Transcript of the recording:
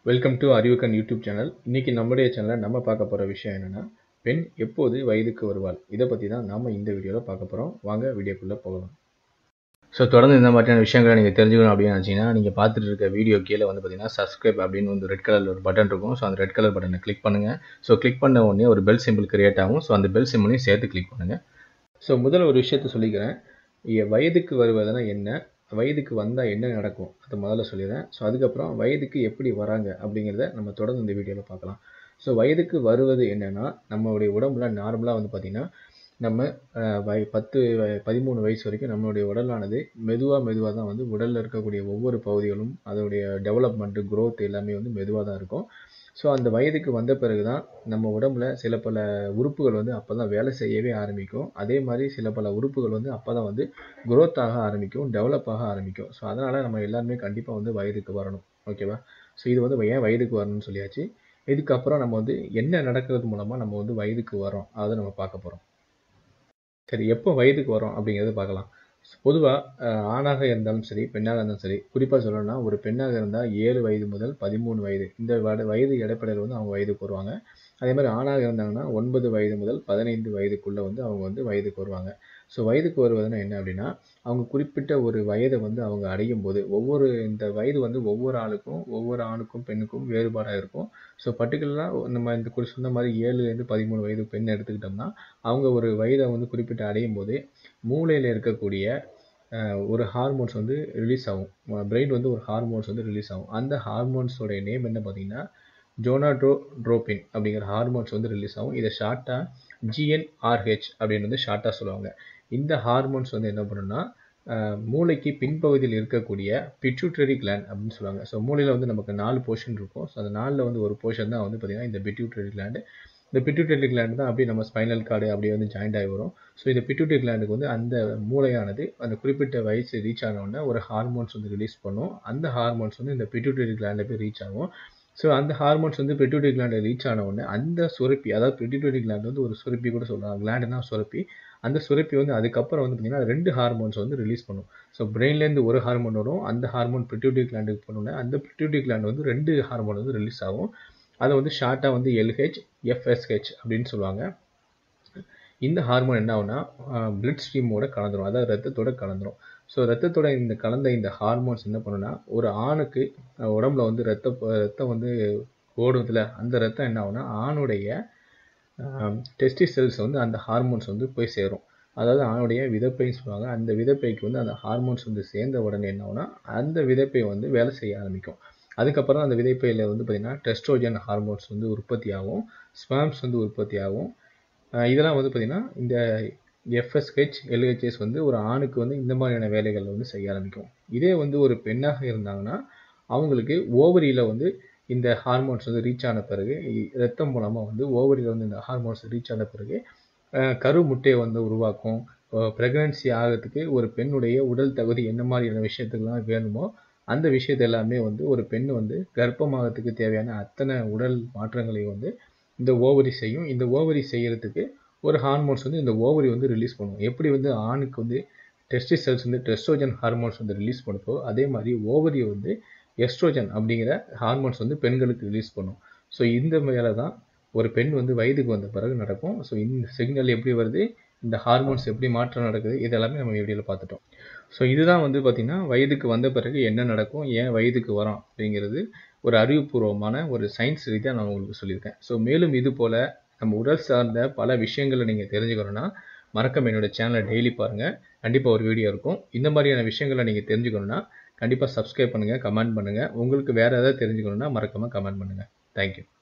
welcome to Arivukkan YouTube channel இன்னைக்கு நம்முடைய சேனலில் நம்ம பார்க்க போகிற விஷயம் என்னென்னா பெண் எப்போது வயதுக்கு வருவாள் இதை பற்றி தான் நாம் இந்த வீடியோவில் பார்க்க போகிறோம் வாங்க வீடியோக்குள்ளே போகலாம் ஸோ தொடர்ந்து இந்த மாதிரியான விஷயங்களை நீங்கள் தெரிஞ்சுக்கணும் அப்படின்னு நினச்சிங்கன்னா நீங்கள் பார்த்துட்டு இருக்க வீடியோ கீழே வந்து பார்த்தீங்கன்னா சப்ஸ்கிரைப் அப்படின்னு வந்து ரெட் கலரில் ஒரு பட்டன் இருக்கும் ஸோ அந்த ரெட் கலர் பட்டனை கிளிக் பண்ணுங்கள் ஸோ கிளிக் பண்ண உடனே ஒரு பெல் சிம்பிள் கிரியேட் ஆகும் ஸோ அந்த பெல் சிம்பிளையும் சேர்த்து கிளிக் பண்ணுங்கள் ஸோ முதல்ல ஒரு விஷயத்த சொல்லிக்கிறேன் இ- வயதுக்கு வருவதுனா என்ன வயதுக்கு வந்தால் என்ன நடக்கும் அதை முதல்ல சொல்லிடுறேன் ஸோ அதுக்கப்புறம் வயதுக்கு எப்படி வராங்க அப்படிங்கிறத நம்ம தொடர்ந்து இந்த வீடியோவில் பார்க்கலாம் ஸோ வயதுக்கு வருவது என்னன்னா நம்மளுடைய உடம்புல நார்மலாக வந்து பார்த்திங்கன்னா நம்ம அஹ், வய பத்து வய- பதிமூணு வயசு வரைக்கும் நம்மளுடைய உடலானது மெதுவாக மெதுவாக தான் வந்து உடலில் இருக்கக்கூடிய ஒவ்வொரு பகுதிகளும் அதோடைய டெவலப்மெண்ட்டு growth எல்லாமே வந்து மெதுவாக தான் இருக்கும் ஸோ அந்த வயதுக்கு வந்த பிறகு தான் நம்ம உடம்புல சில பல உறுப்புகள் வந்து அப்போ தான் வேலை செய்யவே ஆரம்பிக்கும் அதே மாதிரி சில பல உறுப்புகள் வந்து அப்போ தான் வந்து growth ஆக ஆரம்பிக்கும் டெவலப் ஆக ஆரம்பிக்கும் ஸோ அதனால் நம்ம எல்லாருமே கண்டிப்பாக வந்து வயதுக்கு வரணும் ஓகேவா ஸோ இது வந்து ஏன் வயதுக்கு வரணும்னு சொல்லியாச்சு இதுக்கப்புறம் நம்ம வந்து என்ன நடக்கிறது மூலமாக நம்ம வந்து வயதுக்கு வரோம் அதை நம்ம பார்க்க போகிறோம் சரி எப்போ வயதுக்கு வரோம் அப்படிங்கிறத பார்க்கலாம் பொதுவாக ஆணாக இருந்தாலும் சரி பெண்ணாக இருந்தாலும் சரி குறிப்பாக சொல்லணும்னா ஒரு பெண்ணாக இருந்தால் ஏழு வயது முதல் பதிமூணு வயது இந்த வட- வயது இடைப்படையில் வந்து அவங்க வயதுக்கு வருவாங்க அதே மாதிரி ஆணாக இருந்தாங்கன்னா ஒன்பது வயது முதல் பதினைந்து வயதுக்குள்ளே வந்து அவங்க வந்து வயதுக்கு வருவாங்க ஸோ வயதுக்கு வருவதுன்னா என்ன அப்படின்னா அவங்க குறிப்பிட்ட ஒரு வயதை வந்து அவங்க அடையும் போது ஒவ்வொரு இந்த வயது வந்து ஒவ்வொரு ஆளுக்கும் ஒவ்வொரு ஆணுக்கும் பெண்ணுக்கும் வேறுபாடாக இருக்கும் ஸோ பர்டிகுலராக நம்ம இந்த குறி சொன்ன மாதிரி ஏழுலேருந்து பதிமூணு வயது பெண் எடுத்துக்கிட்டோம்னா அவங்க ஒரு வயதை வந்து குறிப்பிட்டு அடையும் போது மூளையில் இருக்கக்கூடிய அஹ், ஒரு ஹார்மோன்ஸ் வந்து ரிலீஸ் ஆகும் பிரெயின் வந்து ஒரு ஹார்மோன்ஸ் வந்து ரிலீஸ் ஆகும் அந்த ஹார்மோன்ஸோடைய நேம் என்ன பார்த்தீங்கன்னா ஜோனாட்ரோட்ரோபின் அப்படிங்கிற ஹார்மோன்ஸ் வந்து ரிலீஸ் ஆகும் இதை ஷார்ட்டாக ஜிஎன்ஆர்ஹெச் அப்படின்னு வந்து ஷார்ட்டாக சொல்லுவாங்க இந்த ஹார்மோன்ஸ் வந்து என்ன பண்ணுன்னா அஹ், மூளைக்கு பின்பகுதியில் இருக்கக்கூடிய பிட்யூட்டரி gland அப்படின்னு சொல்லுவாங்க ஸோ மூளையில் வந்து நமக்கு நாலு போர்ஷன் இருக்கும் ஸோ அந்த நாலில் வந்து ஒரு போர்ஷன் தான் வந்து பார்த்திங்கன்னா இந்த பிட்யூட்டரி gland இந்த பிட்யூட்டரி gland தான் அப்படியே நம்ம ஸ்பைனல் கார்டு அப்படியே வந்து ஜாயிண்ட் ஆகி வரும் ஸோ இந்த பிட்யூட்டரி glandக்கு வந்து அந்த மூளையானது அந்த குறிப்பிட்ட வயசு ரீச் ஆன உடனே ஒரு ஹார்மோன்ஸ் வந்து ரிலீஸ் பண்ணும் அந்த ஹார்மோன்ஸ் வந்து இந்த பிட்யூட்டரி gland போய் ரீச் ஆகும் ஸோ அந்த ஹார்மோன்ஸ் வந்து பிட்யூட்டரி gland ரீச் ஆன உடனே அந்த சுரப்பி அதாவது பிட்யூட்டரி gland வந்து ஒரு சுரப்பி கூட சொல்லலாம் கிளாண்டுனா சுரப்பி அந்த சுரப்பி வந்து அதுக்கப்புறம் வந்து பார்த்தீங்கன்னா ரெண்டு ஹார்மோன்ஸ் வந்து ரிலீஸ் பண்ணும் ஸோ பிரெயின்லேருந்து ஒரு ஹார்மோன் வரும் அந்த ஹார்மோன் பிட்யூட்டரி கிளாண்டுக்கு போனோடனே அந்த பிட்யூட்டரி gland வந்து ரெண்டு ஹார்மோன் வந்து ரிலீஸ் ஆகும் அதை வந்து ஷார்ட்டாக வந்து எல்ஹெச் எஃப்எஸ்ஹெச் அப்படின்னு சொல்லுவாங்க இந்த ஹார்மோன் என்ன ஆகும்னா பிளட் ஸ்ட்ரீமோட கலந்துரும் அதாவது ரத்தத்தோட கலந்துரும் ஸோ ரத்தத்தோட இந்த கலந்த இந்த ஹார்மோன்ஸ் என்ன பண்ணுன்னா ஒரு ஆணுக்கு அஹ், உடம்புல வந்து ரத்த ரத்தம் வந்து ஓடுதுல அந்த ரத்தம் என்ன ஆகும்னா ஆணுடைய டெஸ்டி செல்ஸ் வந்து அந்த ஹார்மோன்ஸ் வந்து போய் சேரும் அதாவது ஆணுடைய விதைப்பைன்னு சொல்லுவாங்க அந்த விதைப்பைக்கு வந்து அந்த ஹார்மோன்ஸ் வந்து சேர்ந்த உடனே என்ன ஆகும்னா அந்த விதைப்பை வந்து வேலை செய்ய ஆரம்பிக்கும் அதுக்கப்புறம் அந்த விதைப்பையில் வந்து பார்த்திங்கன்னா டெஸ்ட்ரோஜன் ஹார்மோன்ஸ் வந்து உற்பத்தி ஆகும் ஸ்பேம்ஸ் வந்து உற்பத்தி ஆகும் அஹ் இதெல்லாம் வந்து பார்த்திங்கன்னா இந்த எஃப்எஸ்ஹெச் எல்ஹெச்எஸ் வந்து ஒரு ஆணுக்கு வந்து இந்த மாதிரியான வேலைகள் வந்து செய்ய ஆரம்பிக்கும் இதே வந்து ஒரு பெண்ணாக இருந்தாங்கன்னா அவங்களுக்கு ஓவரியில் வந்து இந்த ஹார்மோன்ஸ் வந்து ரீச் ஆன பிறகு இ- ரத்தம் மூலமாக வந்து ஓவரியில் வந்து இந்த ஹார்மோன்ஸ் ரீச் ஆன பிறகு அஹ் கரு முட்டையை வந்து உருவாக்கும் ப்ரெக்னன்சி ஆகிறதுக்கு ஒரு பெண்ணுடைய உடல் தகுதி என்ன மாதிரியான விஷயத்துக்கெல்லாம் வேணுமோ அந்த விஷயத்தை எல்லாமே வந்து ஒரு பெண் வந்து கர்ப்பமாகறதுக்கு தேவையான அத்தனை உடல் மாற்றங்களையும் வந்து இந்த ஓவரி செய்யும் இந்த ஓவரி செய்யறதுக்கு ஒரு ஹார்மோன்ஸ் வந்து இந்த ஓவரி வந்து ரிலீஸ் பண்ணும் எப்படி வந்து ஆணுக்கு வந்து டெஸ்டி செல்ஸ் வந்து டெஸ்ட்ரோஜன் ஹார்மோன்ஸ் வந்து ரிலீஸ் பண்ணுதோ அதே மாதிரி ஓவரி வந்து எஸ்ட்ரோஜன் அப்படிங்கிற ஹார்மோன்ஸ் வந்து பெண்களுக்கு ரிலீஸ் பண்ணும் ஸோ இந்த வேலை தான் ஒரு பெண் வந்து வயதுக்கு வந்த பிறகு நடக்கும் ஸோ இந்த சிக்னல் எப்படி வருது இந்த ஹார்மோன்ஸ் எப்படி மாற்றம் நடக்குது இது எல்லாமே நம்ம வீடியோவில் பார்த்துட்டோம் ஸோ இதுதான் வந்து பார்த்திங்கன்னா வயதுக்கு வந்த பிறகு என்ன நடக்கும் ஏன் வயதுக்கு வரோம் அப்படிங்கிறது ஒரு அறிவுபூர்வமான ஒரு சயின்ஸ் ரீதியாக நான் உங்களுக்கு சொல்லியிருக்கேன் ஸோ மேலும் இது போல் நம்ம உடல் சார்ந்த பல விஷயங்களை நீங்கள் தெரிஞ்சுக்கணும்னா மறக்காம என்னோட சேனலை டெய்லி பாருங்கள் கண்டிப்பாக ஒரு வீடியோ இருக்கும் இந்த மாதிரியான விஷயங்களை நீங்கள் தெரிஞ்சுக்கணும்னா கண்டிப்பாக சப்ஸ்கிரைப் பண்ணுங்கள் கமெண்ட் பண்ணுங்கள் உங்களுக்கு வேறு ஏதாவது தெரிஞ்சுக்கணும்னா மறக்காமல் கமெண்ட் பண்ணுங்கள் தேங்க்யூ